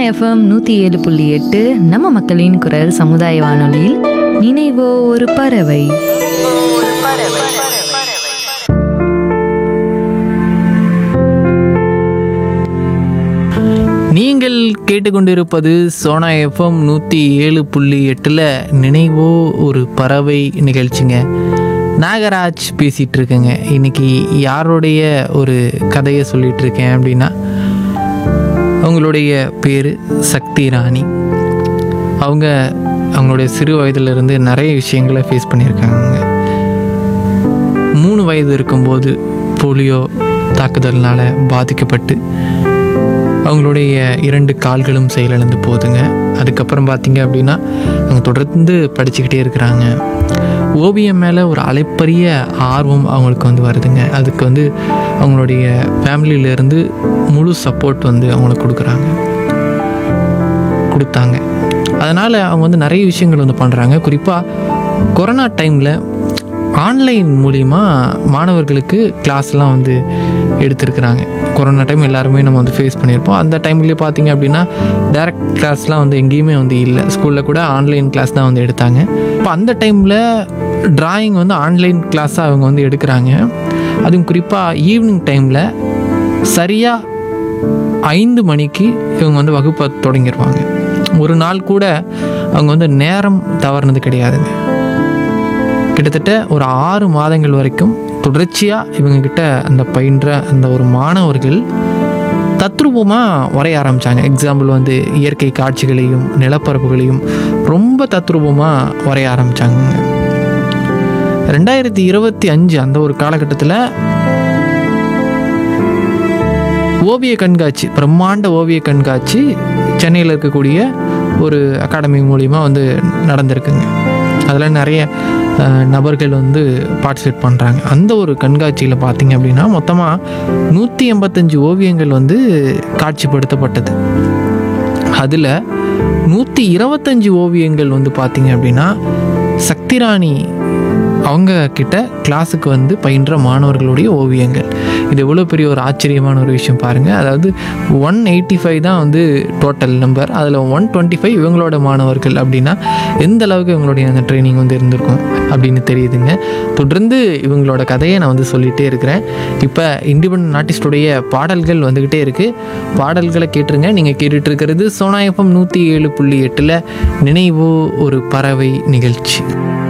FM நூற்றி ஏழு புள்ளி எட்டு நம்ம மக்களின் குரல் சமுதாய வானொலியில் நினைவோ ஒரு பறவை நீங்கள் கேட்டுக்கொண்டிருப்பது சோனா எஃப்எம் நூற்றி ஏழு புள்ளி எட்டில் நினைவோ ஒரு பறவை நிகழ்ச்சிங்க நாகராஜ் பேசிகிட்டு இருக்கேங்க இன்னைக்கு யாருடைய ஒரு கதையை சொல்லிட்டு இருக்கேன் அப்படின்னா அவங்களுடைய பேர் சக்தி ராணி அவங்க அவங்களுடைய சிறு வயதிலிருந்து நிறைய விஷயங்களை ஃபேஸ் பண்ணியிருக்காங்க மூணு வயது இருக்கும்போது போலியோ தாக்குதல்னால பாதிக்கப்பட்டு அவங்களுடைய இரண்டு கால்களும் செயலிழந்து போகுதுங்க அதுக்கப்புறம் பார்த்தீங்க அப்படின்னா அவங்க தொடர்ந்து படிச்சுக்கிட்டே இருக்கிறாங்க ஓவியம் மேலே ஒரு அலைப்பரிய ஆர்வம் அவங்களுக்கு வந்து வருதுங்க அதுக்கு வந்து அவங்களுடைய ஃபேமிலியிலேருந்து முழு சப்போர்ட் வந்து அவங்களுக்கு கொடுக்குறாங்க கொடுத்தாங்க அதனால் அவங்க வந்து நிறைய விஷயங்கள் வந்து பண்ணுறாங்க குறிப்பாக கொரோனா டைமில் ஆன்லைன் மூலிமா மாணவர்களுக்கு கிளாஸ்லாம் வந்து எடுத்திருக்கிறாங்க கொரோனா டைம் எல்லாருமே நம்ம வந்து ஃபேஸ் பண்ணியிருப்போம் அந்த டைம்லேயே பார்த்தீங்க அப்படின்னா டேரக்ட் கிளாஸ்லாம் வந்து எங்கேயுமே வந்து இல்லை ஸ்கூலில் கூட ஆன்லைன் கிளாஸ் தான் வந்து எடுத்தாங்க இப்போ அந்த டைமில் டிராயிங் வந்து ஆன்லைன் கிளாஸாக அவங்க வந்து எடுக்கிறாங்க அதுவும் குறிப்பாக ஈவினிங் டைமில் சரியாக ஐந்து மணிக்கு இவங்க வந்து வகுப்பை தொடங்கிடுவாங்க ஒரு நாள் கூட அவங்க வந்து நேரம் தவறுனது கிடையாதுங்க கிட்டத்தட்ட ஒரு ஆறு மாதங்கள் வரைக்கும் தொடர்ச்சியாக இவங்கக்கிட்ட அந்த பயின்ற அந்த ஒரு மாணவர்கள் தத்ரூபமாக வரைய ஆரம்பித்தாங்க எக்ஸாம்பிள் வந்து இயற்கை காட்சிகளையும் நிலப்பரப்புகளையும் ரொம்ப தத்ரூபமாக வரைய ஆரம்பித்தாங்க ரெண்டாயிரத்தி இருபத்தி அஞ்சு அந்த ஒரு காலகட்டத்தில் ஓவிய கண்காட்சி பிரம்மாண்ட ஓவிய கண்காட்சி சென்னையில் இருக்கக்கூடிய ஒரு அகாடமி மூலிமா வந்து நடந்திருக்குங்க அதில் நிறைய அஹ், நபர்கள் வந்து பார்ட்டிசிபேட் பண்ணுறாங்க அந்த ஒரு கண்காட்சியில் பார்த்தீங்க அப்படின்னா மொத்தமாக நூற்றி எண்பத்தஞ்சு ஓவியங்கள் வந்து காட்சிப்படுத்தப்பட்டது அதில் நூற்றி இருபத்தஞ்சு ஓவியங்கள் வந்து பார்த்தீங்க அப்படின்னா சக்திராணி அவங்க கிட்ட கிளாஸுக்கு வந்து பயின்ற மாணவர்களுடைய ஓவியங்கள் இது எவ்வளோ பெரிய ஒரு ஆச்சரியமான ஒரு விஷயம் பாருங்கள் அதாவது ஒன் எயிட்டி ஃபைவ் தான் வந்து டோட்டல் நம்பர் அதில் ஒன் டுவெண்ட்டி ஃபைவ் இவங்களோட மாணவர்கள் அப்படின்னா எந்த அளவுக்கு இவங்களுடைய அந்த ட்ரைனிங் வந்து இருந்திருக்கும் அப்படின்னு தெரியுதுங்க தொடர்ந்து இவங்களோட கதையை நான் வந்து சொல்லிகிட்டே இருக்கிறேன் இப்போ இண்டிபெண்ட் ஆர்டிஸ்டுடைய பாடல்கள் வந்துக்கிட்டே இருக்குது பாடல்களை கேட்டுருங்க நீங்கள் கேட்டுட்டு இருக்கிறது சோனா எஃப்எம் நூற்றி ஏழு புள்ளி எட்டில் நினைவோ ஒரு பறவை நிகழ்ச்சி